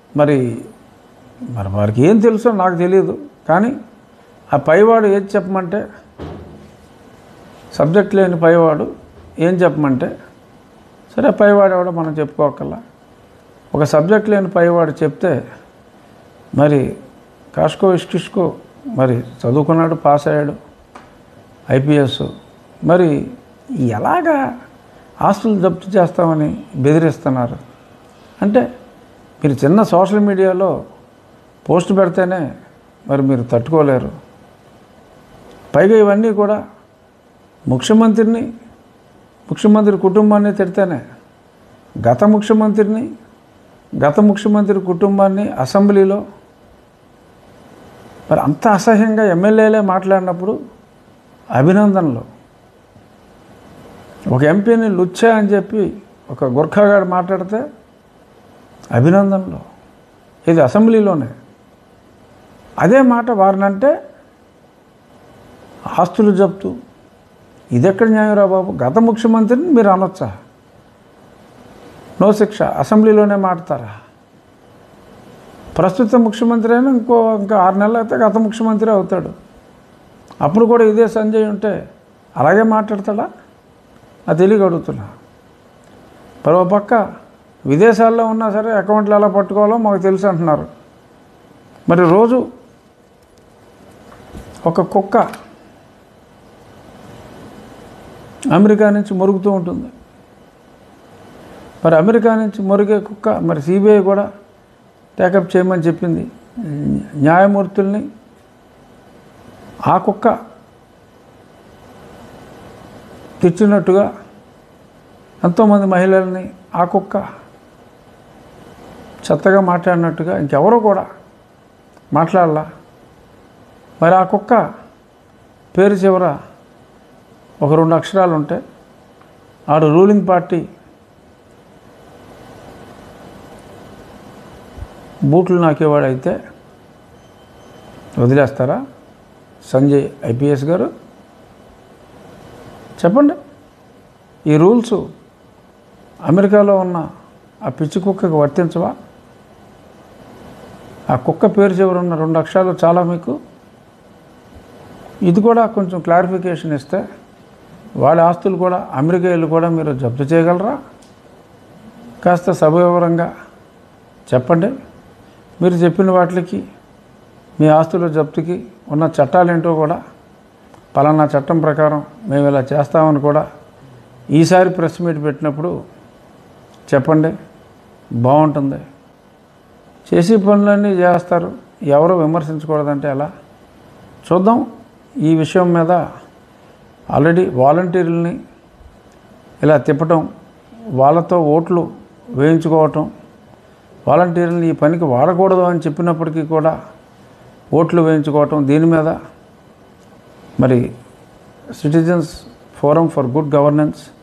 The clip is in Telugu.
మరి మరి వారికి ఏం తెలుసో నాకు తెలియదు కానీ ఆ పైవాడు ఏది చెప్పమంటే సబ్జెక్ట్ లేని పైవాడు ఏం చెప్పమంటే సరే పైవాడు ఎవడో మనం చెప్పుకోకల్లా ఒక సబ్జెక్ట్ లేని పైవాడు చెప్తే మరి కాస్కో ఇష్కిష్కో మరి చదువుకున్నాడు పాస్ అయ్యాడు ఐపీఎస్ మరి ఎలాగా ఆస్తులు జప్తు చేస్తామని బెదిరిస్తున్నారు అంటే మీరు చిన్న సోషల్ మీడియాలో పోస్ట్ పెడితేనే మరి మీరు తట్టుకోలేరు పైగా ఇవన్నీ కూడా ముఖ్యమంత్రిని ముఖ్యమంత్రి కుటుంబాన్ని తిడితేనే గత ముఖ్యమంత్రిని గత ముఖ్యమంత్రి కుటుంబాన్ని అసెంబ్లీలో మరి అంత అసహ్యంగా ఎమ్మెల్యేలే మాట్లాడినప్పుడు అభినందనలు ఒక ఎంపీని లుచ్చా అని చెప్పి ఒక గుర్ఖాగాడు మాట్లాడితే అభినందనలు ఇది అసెంబ్లీలోనే అదే మాట వారినంటే ఆస్తులు జప్తు ఇదెక్కడ న్యాయరా బాబు గత ముఖ్యమంత్రిని మీరు అనొచ్చా నో శిక్ష అసెంబ్లీలోనే మాడతారా ప్రస్తుత ముఖ్యమంత్రి అయినా ఇంకో ఇంకా ఆరు నెలలు అయితే గత ముఖ్యమంత్రి అవుతాడు అప్పుడు కూడా ఇదే సంజయ్ ఉంటే అలాగే మాట్లాడతాడా అది తెలియక అడుగుతున్నా మరో పక్క విదేశాల్లో ఉన్నా సరే అకౌంట్లు ఎలా పట్టుకోవాలో మాకు తెలుసు అంటున్నారు మరి రోజు ఒక కుక్క అమెరికా నుంచి మురుగుతూ ఉంటుంది మరి అమెరికా నుంచి మురిగే కుక్క మరి సిబిఐ కూడా టేకప్ చేయమని చెప్పింది న్యాయమూర్తుల్ని ఆ కుక్క తెచ్చినట్టుగా ఎంతోమంది మహిళల్ని ఆ కుక్క చెత్తగా మాట్లాడినట్టుగా ఇంకెవరో కూడా మాట్లాడాల మరి ఆ కుక్క పేరు చివర ఒక రెండు అక్షరాలు ఉంటాయి ఆడు రూలింగ్ పార్టీ బూట్లు నాకేవాడైతే వదిలేస్తారా సంజయ్ ఐపీఎస్ గారు చెప్పండి ఈ రూల్స్ అమెరికాలో ఉన్న ఆ పిచ్చి కుక్కకి వర్తించవా ఆ కుక్క పేరు చివర ఉన్న రెండు అక్షరాలు చాలా మీకు ఇది కూడా కొంచెం క్లారిఫికేషన్ ఇస్తే వాళ్ళ ఆస్తులు కూడా అమెరికా వెళ్ళి కూడా మీరు జప్తు చేయగలరా కాస్త సవివరంగా చెప్పండి మీరు చెప్పిన వాటికి మీ ఆస్తుల జప్తుకి ఉన్న చట్టాలు ఏంటో కూడా పలానా చట్టం ప్రకారం మేము ఇలా చేస్తామని కూడా ఈసారి ప్రెస్ మీట్ పెట్టినప్పుడు చెప్పండి బాగుంటుంది చేసే పనులన్నీ చేస్తారు ఎవరు విమర్శించకూడదంటే ఎలా చూద్దాం ఈ విషయం మీద ఆల్రెడీ వాలంటీర్లని ఇలా తిప్పటం వాళ్ళతో ఓట్లు వేయించుకోవటం వాలంటీర్ని ఈ పనికి వాడకూడదు అని చెప్పినప్పటికీ కూడా ఓట్లు వేయించుకోవటం దీని మీద మరి citizens forum for good governance